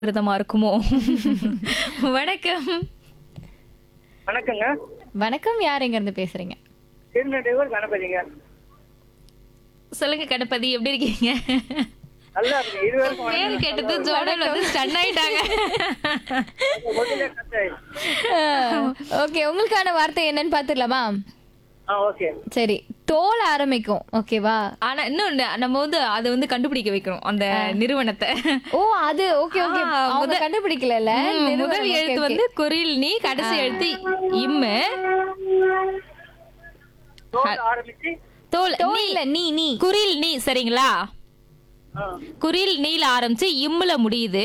விரதமா இருக்குமோ வணக்கம் வணக்கங்க வணக்கம் யார் எங்க இருந்து பேசுறீங்க திருநெல்வேலூர் கணபதிங்க சொல்லுங்க கணபதி எப்படி இருக்கீங்க நல்லா இருக்கு இது வரைக்கும் பேர் கேட்டது ஜோடல் வந்து ஸ்டன் ஆயிட்டாங்க முதல்ல cut ஆயிடுச்சு. ஓகே உங்களுக்கான வார்த்தை என்னன்னு பாத்துடலாமா ஆ ஓகே சரி தோல் ஆரம்பிக்கும் ஓகேவா ஆனா இன்னும் ந- நம்ம வந்து அதை வந்து கண்டுபிடிக்க வைக்கணும் அந்த நிறுவனத்தை ஓ அது ஓகே ஓகே ஆ, அவங்க முத- கண்டுபிடிக்கல ம், முதல் எழுத்து வந்து குரில் நீ கடைசி எழுத்து இம்மு தோல் ஆரம்பிச்சு தோல் தோல் நீ இல்ல நீ நீ குரில் நீ சரிங்களா ஆ, குரில் நீல ஆரம்பிச்சு இம்முல முடியுது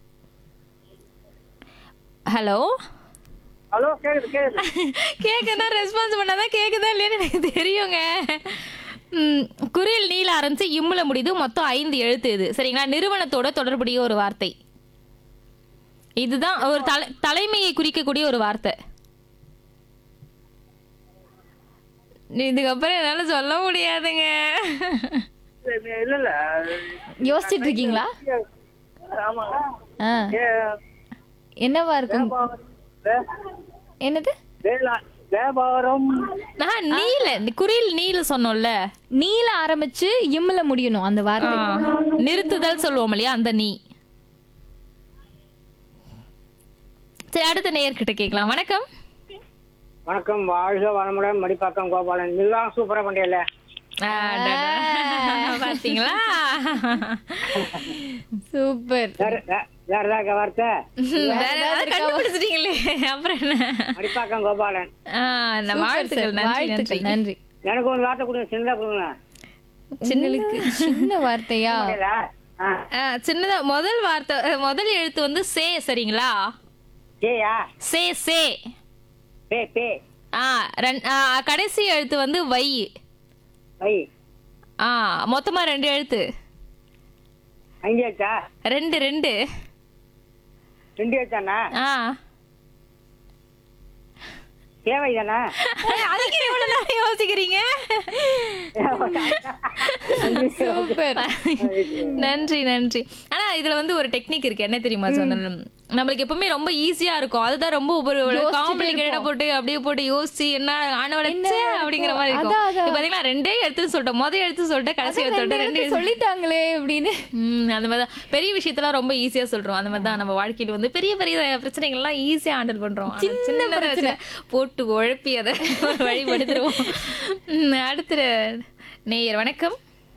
ஹலோ ஹலோ கேக்குது கேக்குது கேக்குதா ரெஸ்பான்ஸ் பண்ணாதான் கேக்குதா இல்லையான்னு எனக்கு தெரியுங்க ம், குரில் நீல ஆரம்பிச்சு இம்முல முடியுது மொத்தம் ஐந்து எழுத்து இது சரிங்களா நிறுவனத்தோட தொடர்புடைய ஒரு வார்த்தை இதுதான் ஒரு தலை தலைமையை குறிக்கக்கூடிய ஒரு வார்த்தை இதுக்கப்புறம் என்னால சொல்ல முடியாதுங்க இல்ல, இல்ல இல்ல யோசிச்சிட்டு இருக்கீங்களா ஆமாங்க ஆ, ஏ, என்னவா இருக்கும் வே- என்னது வேளா- வியாபாரம் நான் நீல குரில் நீல சொன்னோம்ல நீல ஆரம்பிச்சு இம்ல முடியணும் அந்த வார்த்தை ஆ, நிறுத்துதல் சொல்லுவோம் இல்லையா அந்த நீ சரி அடுத்த நேயர்கிட்ட கேட்கலாம் வணக்கம் வணக்கம் வாழ்க வளமுடன் மடிப்பாக்கம் கோபாலன் நீதான் சூப்பரா பண்ணியல அடடா. பாத்தீங்களா சூப்பர் வேற வே- வேற ஏதாவது வார்த்தை வேற ஏதாவது கண்டுபிடிச்சிட்டீங்களே அப்புறம் என்ன மடிப்பாக்கம் கோபாலன் ஆ, இந்த வாழ்த்துக்கள் நன்றி நன்றி வாழ்த்துக்கள் நன்றி எனக்கு ஒரு வார்த்தை கொடுங்க சின்னதா கொடுங்க சின்னலுக்கு சின்ன வார்த்தையா இல்ல? ஆ, ஆ, சின்னதா முதல் வார்த்தை அஹ், முதல் எழுத்து வந்து சே சரிங்களா ஏயா சே சே பே பே ஆ ரெண்- ஆ, கடைசி எழுத்து வந்து வை வை ஆ மொத்தமா ரெண்டு எழுத்து அங்கே வச்சா ரெண்டு ரெண்டு ரெண்டு வச்சானா ஆ தேவை தானே அதுக்கு எவ்வளவு நேரம் யோசிக்கிறீங்க சூப்பர் நன்றி நன்றி ஆனா இதுல வந்து ஒரு டெக்னிக் இருக்கு என்ன தெரியுமா சொன்னேன் நம்மளுக்கு எப்பவுமே ரொம்ப ஈஸியா இருக்கும் அதுதான் ரொம்ப ஒரு காம்ப்ளிகேட்டடா போட்டு அப்படியே போட்டு யோசிச்சு என்ன ஆனவளச்சே அப்படிங்கிற மாதிரி இருக்கும் அதான், அதான். இப்ப பாத்தீங்களா ரெண்டே எழுத்து சொல்லிட்டேன் முதல் எழுத்து சொல்லிட்டு கடைசி எழுத்து சொல்லிட்டு ரெண்டு எழுத்து சொல்லிட்டாங்களே அப்படின்னு ம் அந்த மாதிரி தான் பெரிய விஷயத்தெல்லாம் ரொம்ப ஈஸியா சொல்றோம் அந்த மாதிரி தான் நம்ம வாழ்க்கையில வந்து பெரிய பெரிய பிரச்சனைகள்லாம் ஈஸியா ஹேண்டில் பண்றோம் ஆனா சின்ன பிரச்சனை போட்டு உழப்பி அதை ஒரு வழிபடுத்துருவோம் ம், அடுத்த நேயர் வணக்கம்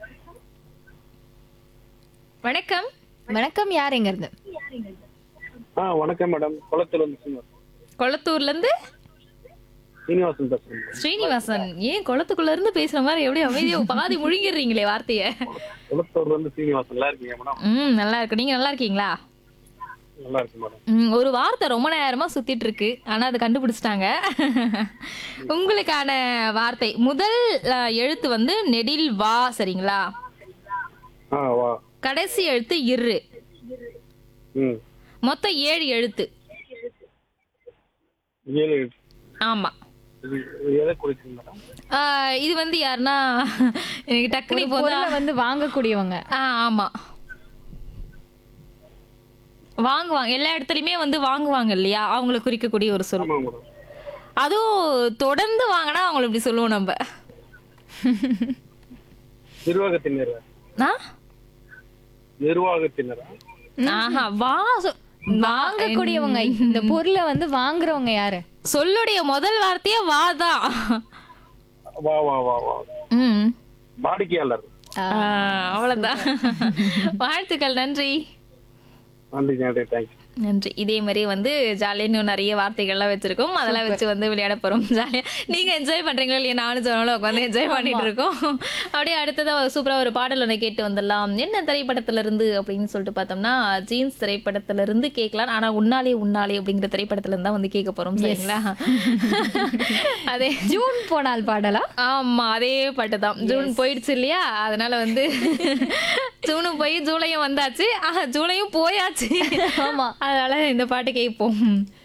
வணக்கம் வணக்கம் யார் எங்க இருந்து ஆ வணக்கம் மேடம் குளத்துல இருந்து சீனிவாசன் கொளத்தூர்ல இருந்து சீனிவாசன் பேசுறேன் ஸ்ரீனிவாசன் ஏன் குளத்துக்குள்ள இருந்து பேசுற மாதிரி எப்படி அமைதியா பாதி முழுங்கிடுறீங்களே வார்த்தைய குளத்தூர்ல இருந்து சீனிவாசன் நல்லா இருக்கீங்க மேடம் ம் நல்லா இருக்கு நீங்க நல்லா இருக்கீங்களா நல்லா இருக்கு மேடம் ம், ஒரு வார்த்தை ரொம்ப நேரமா சுத்திட்டு இருக்கு ஆனா அதை கண்டுபிடிச்சிட்டாங்க உங்களுக்கான வார்த்தை முதல் அஹ், எழுத்து வந்து நெடில் வா சரிங்களா ஆ வா கடைசி எழுத்து இரு ம் மொத்தம் ஏழு எழுத்து ஏழு ஆமா இது இது எதை குறிக்குது மேடம் ஆஹ், இது வந்து யாருன்னா எனக்கு டக்குனு இப்போ வந்து- பொருளை வந்து வாங்கக்கூடியவங்க ஆ ஆமா வாங்குவாங்க எல்லா இடத்துலயுமே வந்து வாங்குவாங்க இல்லையா அவங்களை குறிக்கக்கூடிய ஒரு சொல் ஆமா மேடம் அதுவும் தொடர்ந்து வாங்கினா அவங்களை இப்படி சொல்லுவோம் நம்ம நிர்வாகத்தினரா ஆ? நிர்வாகத்தினரா ஆஹா வா சொ- வாங்கக்கூடியவங்க இந்த பொருளை வந்து வாங்குறவங்க யாரு சொல்லுடைய முதல் வார்த்தையே வாதான் வா வா வா வா ம் வாடிக்கையாளர் ஆ, அவ்வளவுதான் வாழ்த்துக்கள் நன்றி நன்றி நன்றி தேங்க்யூ நன்றி இதே மாதிரி வந்து ஜாலியாக இன்னும் நிறைய வார்த்தைகள்லாம் வச்சிருக்கோம் அதெல்லாம் வச்சு வந்து விளையாட போறோம் ஜாலியா நீங்க என்ஜாய் பண்றீங்களா இல்லையா நானும் சொன்னாலும் உட்காந்து என்ஜாய் பண்ணிட்டு இருக்கோம் அப்படியே அடுத்ததா ஒரு சூப்பரா ஒரு பாடல் ஒன்று கேட்டு வந்துடலாம் என்ன திரைப்படத்துல இருந்து அப்படின்னு சொல்லிட்டு பார்த்தோம்னா ஜீன்ஸ் திரைப்படத்துல இருந்து கேட்கலாம் ஆனா உன்னாலே உன்னாலே அப்படிங்கிற திரைப்படத்துல இருந்து தான் வந்து கேட்க போறோம் சரிங்களா அதே ஜூன் போனால் பாடலா ஆமா அதே பாட்டு தான் ஜூன் போயிடுச்சு இல்லையா அதனால வந்து ஜூனும் போய் ஜூலையும் வந்தாச்சு ஆஹ், ஜூலையும் போயாச்சு ஆமா அதனால இந்த பாட்டு கேட்போம்